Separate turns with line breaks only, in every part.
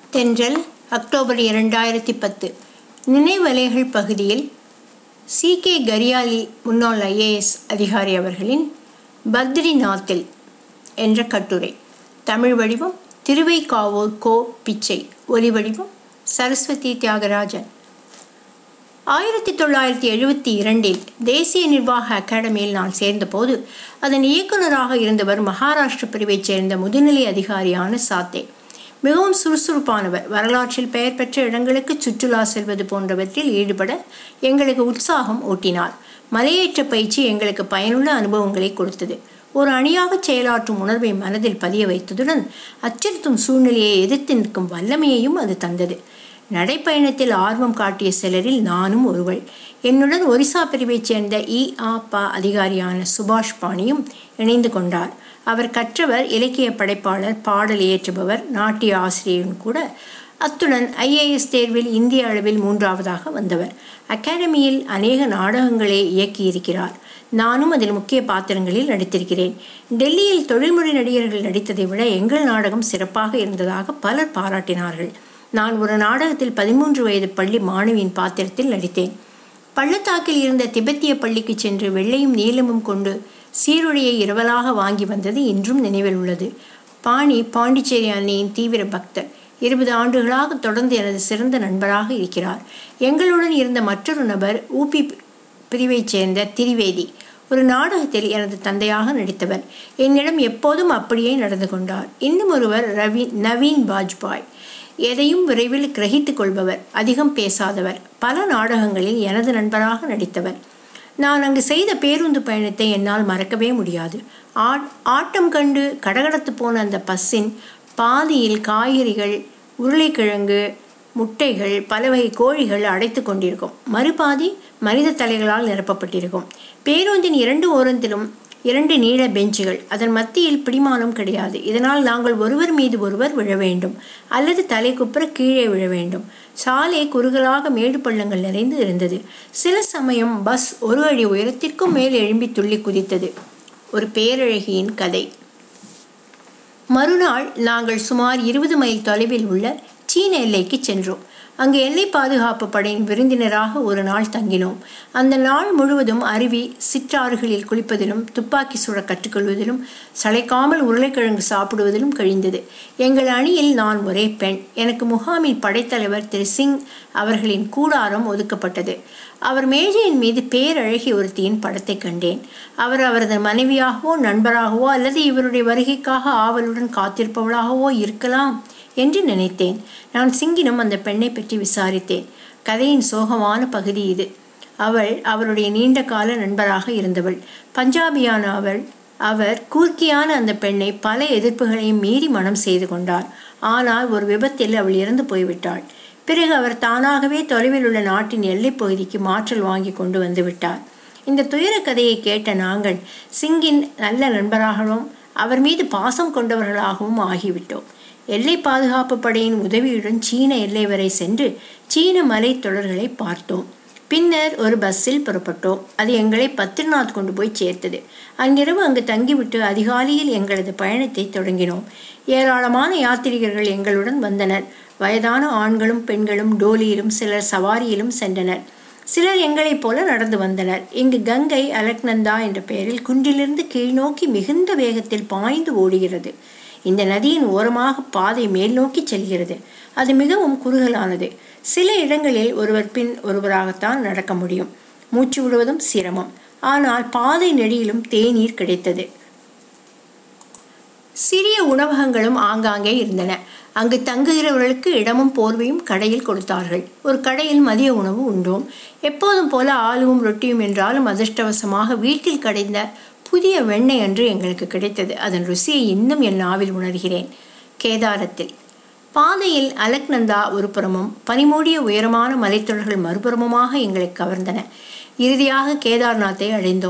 தென்றல் அக்டோபர் இரண்டாயிரத்தி பத்து நினைவலைகள் பகுதியில் சி கே கரியாலி முன்னாள் ஐஏஎஸ் அதிகாரி அவர்களின் பத்ரிநாத்தில் என்ற கட்டுரை தமிழ் வடிவம் திருவைக்காவூர் கோ பிச்சை ஒலி வடிவம் சரஸ்வதி தியாகராஜன் ஆயிரத்தி தொள்ளாயிரத்தி எழுபத்தி இரண்டில் தேசிய நிர்வாக அகாடமியில் நான் சேர்ந்தபோது அதன் இயக்குநராக இருந்தவர் மகாராஷ்டிர பிரிவைச் சேர்ந்த முதுநிலை அதிகாரியான சாத்தே மிகவும் சுறுசுறுப்பானவர் வரலாற்றில் பெயர் பெற்ற இடங்களுக்கு சுற்றுலா செல்வது போன்றவற்றில் ஈடுபட எங்களுக்கு உற்சாகம் ஊட்டினார் மலையேற்ற பயிற்சி எங்களுக்கு பயனுள்ள அனுபவங்களை கொடுத்தது ஒரு அணியாக செயலாற்றும் உணர்வை மனதில் பதிய வைத்ததுடன் அச்சுறுத்தும் சூழ்நிலையை எதிர்த்து நிற்கும் வல்லமையையும் அது தந்தது நடைப்பயணத்தில் ஆர்வம் காட்டிய சிலரில் நானும் ஒருவள் என்னுடன் ஒரிசா பிரிவைச் சேர்ந்த இ ஆ ப அதிகாரியான சுபாஷ் பாணியும் இணைந்து கொண்டார் அவர் கற்றவர் இலக்கிய படைப்பாளர் பாடல் இயற்றுபவர் நாட்டிய ஆசிரியரும் கூட அத்துடன் ஐஏஎஸ் தேர்வில் இந்திய அளவில் மூன்றாவதாக வந்தவர் அகாடமியில் அநேக நாடகங்களை இயக்கியிருக்கிறார் நானும் அதில் முக்கிய பாத்திரங்களில் நடித்திருக்கிறேன் டெல்லியில் தொழில்முறை நடிகர்கள் நடித்ததை விட எங்கள் நாடகம் சிறப்பாக இருந்ததாக பலர் பாராட்டினார்கள் நான் ஒரு நாடகத்தில் பதிமூன்று வயது பள்ளி மாணவியின் பாத்திரத்தில் நடித்தேன் பள்ளத்தாக்கில் இருந்த திபெத்திய பள்ளிக்கு சென்று வெள்ளையும் நீளமும் கொண்டு சீருடையை இரவலாக வாங்கி வந்தது இன்றும் நினைவில் உள்ளது பாணி பாண்டிச்சேரி அன்னையின் தீவிர பக்தர் இருபது ஆண்டுகளாக தொடர்ந்து எனது சிறந்த நண்பராக இருக்கிறார் எங்களுடன் இருந்த மற்றொரு நபர் ஊபி பிரிவைச் சேர்ந்த திரிவேதி ஒரு நாடகத்தில் எனது தந்தையாக நடித்தவர் என்னிடம் எப்போதும் அப்படியே நடந்து கொண்டார் இன்னும் ஒருவர் ரவி நவீன் பாஜ்பாய் எதையும் விரைவில் கிரகித்துக் கொள்பவர் அதிகம் பேசாதவர் பல நாடகங்களில் எனது நண்பராக நடித்தவர் நான் அங்கு செய்த பேருந்து பயணத்தை என்னால் மறக்கவே முடியாது ஆட்டம் கண்டு கடகடத்து போன அந்த பஸ்ஸின் பாதியில் காய்கறிகள் உருளைக்கிழங்கு முட்டைகள் பல வகை கோழிகள் அடைத்து கொண்டிருக்கும் மறுபாதி மனித தலைகளால் நிரப்பப்பட்டிருக்கும் பேருந்தின் இரண்டு ஓரத்திலும் இரண்டு நீள பெஞ்சுகள் அதன் மத்தியில் பிடிமானம் கிடையாது இதனால் நாங்கள் ஒருவர் மீது ஒருவர் விழ வேண்டும் அல்லது தலை குப்புற கீழே விழ வேண்டும் சாலை குறுகலாக மேடு பள்ளங்கள் நிறைந்து இருந்தது சில சமயம் பஸ் ஒரு அடி உயரத்திற்கும் மேல் எழும்பி துள்ளி குதித்தது ஒரு பேரழகியின் கதை மறுநாள் நாங்கள் சுமார் இருபது மைல் தொலைவில் உள்ள சீன எல்லைக்கு சென்றோம் அங்கு எல்லை பாதுகாப்பு படையின் விருந்தினராக ஒரு நாள் தங்கினோம் அந்த நாள் முழுவதும் அருவி சிற்றாறுகளில் குளிப்பதிலும் துப்பாக்கி சுட கற்றுக்கொள்வதிலும் சளைக்காமல் உருளைக்கிழங்கு சாப்பிடுவதிலும் கழிந்தது எங்கள் அணியில் நான் ஒரே பெண் எனக்கு முகாமின் படைத்தலைவர் திரு சிங் அவர்களின் கூடாரம் ஒதுக்கப்பட்டது அவர் மேஜையின் மீது பேரழகி ஒருத்தியின் படத்தை கண்டேன் அவர் அவரது மனைவியாகவோ நண்பராகவோ அல்லது இவருடைய வருகைக்காக ஆவலுடன் காத்திருப்பவளாகவோ இருக்கலாம் என்று நினைத்தேன் நான் சிங்கினும் அந்த பெண்ணை பற்றி விசாரித்தேன் கதையின் சோகமான பகுதி இது அவள் அவருடைய நீண்ட கால நண்பராக இருந்தவள் பஞ்சாபியான அவள் அவர் கூர்க்கியான அந்த பெண்ணை பல எதிர்ப்புகளையும் மீறி மனம் செய்து கொண்டார் ஆனால் ஒரு விபத்தில் அவள் இறந்து போய்விட்டாள் பிறகு அவர் தானாகவே தொலைவில் உள்ள நாட்டின் எல்லைப் பகுதிக்கு மாற்றல் வாங்கி கொண்டு வந்து விட்டார் இந்த துயர கதையை கேட்ட நாங்கள் சிங்கின் நல்ல நண்பராகவும் அவர் மீது பாசம் கொண்டவர்களாகவும் ஆகிவிட்டோம் எல்லை பாதுகாப்பு படையின் உதவியுடன் சீன எல்லை வரை சென்று சீன மலை தொடர்களை பார்த்தோம் பின்னர் ஒரு பஸ்ஸில் புறப்பட்டோம் அது எங்களை பத்ரிநாத் கொண்டு போய் சேர்த்தது அங்கிரவு அங்கு தங்கிவிட்டு அதிகாலையில் எங்களது பயணத்தை தொடங்கினோம் ஏராளமான யாத்திரிகர்கள் எங்களுடன் வந்தனர் வயதான ஆண்களும் பெண்களும் டோலியிலும் சிலர் சவாரியிலும் சென்றனர் சிலர் எங்களைப் போல நடந்து வந்தனர் இங்கு கங்கை அலக்நந்தா என்ற பெயரில் குன்றிலிருந்து கீழ்நோக்கி மிகுந்த வேகத்தில் பாய்ந்து ஓடுகிறது இந்த நதியின் ஓரமாக பாதை மேல் நோக்கி செல்கிறது அது மிகவும் குறுகலானது சில இடங்களில் ஒருவர் பின் ஒருவராகத்தான் நடக்க முடியும் மூச்சு விடுவதும் சிரமம் ஆனால் பாதை நெடியிலும் தேநீர் கிடைத்தது சிறிய உணவகங்களும் ஆங்காங்கே இருந்தன அங்கு தங்குகிறவர்களுக்கு இடமும் போர்வையும் கடையில் கொடுத்தார்கள் ஒரு கடையில் மதிய உணவு உண்டோம் எப்போதும் போல ஆலுவும் ரொட்டியும் என்றாலும் அதிர்ஷ்டவசமாக வீட்டில் கிடைந்த புதிய வெண்ணெய் அன்று எங்களுக்கு கிடைத்தது அதன் ருசியை இன்னும் என் நாவில் உணர்கிறேன் கேதாரத்தில் பாதையில் அலக்நந்தா ஒரு புறமும் பனிமூடிய உயரமான மலைத்தொடர்கள் மறுபுறமுமாக எங்களை கவர்ந்தன இறுதியாக கேதார்நாத்தை அடைந்தோம்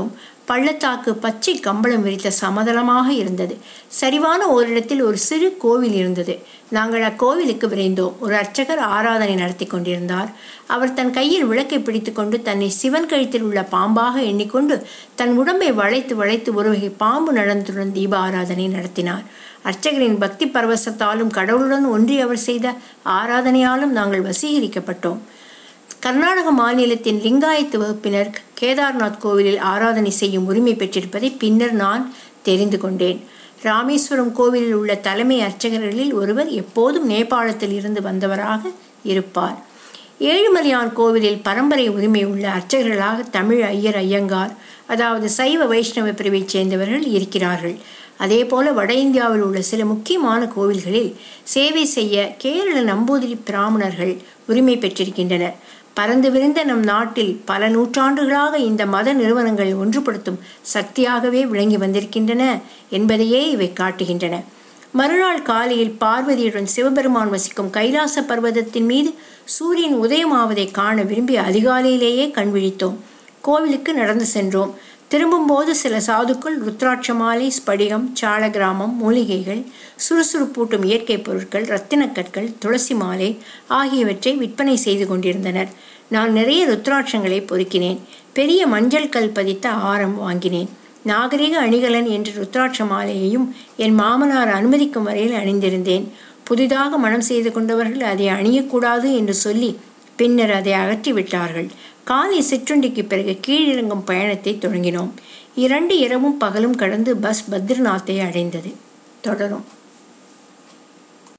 பள்ளத்தாக்கு பச்சை கம்பளம் விரித்த சமதளமாக இருந்தது சரிவான ஓரிடத்தில் ஒரு சிறு கோவில் இருந்தது நாங்கள் அக்கோவிலுக்கு விரைந்தோம் ஒரு அர்ச்சகர் ஆராதனை நடத்தி கொண்டிருந்தார் அவர் தன் கையில் விளக்கை பிடித்துக்கொண்டு தன்னை சிவன் கழுத்தில் உள்ள பாம்பாக எண்ணிக்கொண்டு தன் உடம்பை வளைத்து வளைத்து ஒரு வகை பாம்பு நடந்துடன் தீப ஆராதனை நடத்தினார் அர்ச்சகரின் பக்தி பரவசத்தாலும் கடவுளுடன் ஒன்றி அவர் செய்த ஆராதனையாலும் நாங்கள் வசீகரிக்கப்பட்டோம் கர்நாடக மாநிலத்தின் லிங்காயத்து வகுப்பினர் கேதார்நாத் கோவிலில் ஆராதனை செய்யும் உரிமை பெற்றிருப்பதை பின்னர் நான் தெரிந்து கொண்டேன் ராமேஸ்வரம் கோவிலில் உள்ள தலைமை அர்ச்சகர்களில் ஒருவர் எப்போதும் நேபாளத்தில் இருந்து வந்தவராக இருப்பார் ஏழுமலையான் கோவிலில் பரம்பரை உரிமை உள்ள அர்ச்சகர்களாக தமிழ் ஐயர் ஐயங்கார் அதாவது சைவ வைஷ்ணவ பிரிவைச் சேர்ந்தவர்கள் இருக்கிறார்கள் அதே போல வட இந்தியாவில் உள்ள சில முக்கியமான கோவில்களில் சேவை செய்ய கேரள நம்பூதிரி பிராமணர்கள் உரிமை பெற்றிருக்கின்றனர் பறந்து விரிந்த நம் நாட்டில் பல நூற்றாண்டுகளாக இந்த மத நிறுவனங்கள் ஒன்றுபடுத்தும் சக்தியாகவே விளங்கி வந்திருக்கின்றன என்பதையே இவை காட்டுகின்றன மறுநாள் காலையில் பார்வதியுடன் சிவபெருமான் வசிக்கும் கைலாச பர்வதத்தின் மீது சூரியன் உதயமாவதை காண விரும்பி அதிகாலையிலேயே கண் விழித்தோம் கோவிலுக்கு நடந்து சென்றோம் திரும்பும்போது சில சாதுக்கள் ருத்ராட்ச மாலை ஸ்படிகம் சால கிராமம் மூலிகைகள் சுறுசுறுப்பூட்டும் இயற்கை பொருட்கள் ரத்தினக்கற்கள் துளசி மாலை ஆகியவற்றை விற்பனை செய்து கொண்டிருந்தனர் நான் நிறைய ருத்ராட்சங்களை பொறுக்கினேன் பெரிய மஞ்சள் கல் பதித்த ஆரம் வாங்கினேன் நாகரிக அணிகலன் என்ற ருத்ராட்ச மாலையையும் என் மாமனார் அனுமதிக்கும் வரையில் அணிந்திருந்தேன் புதிதாக மனம் செய்து கொண்டவர்கள் அதை அணியக்கூடாது என்று சொல்லி பின்னர் அதை அகற்றி விட்டார்கள் காலை சிற்றுண்டிக்கு பிறகு கீழிறங்கும் பயணத்தை தொடங்கினோம் இரண்டு இரவும் பகலும் கடந்து பஸ் பத்ரிநாத்தை அடைந்தது தொடரும்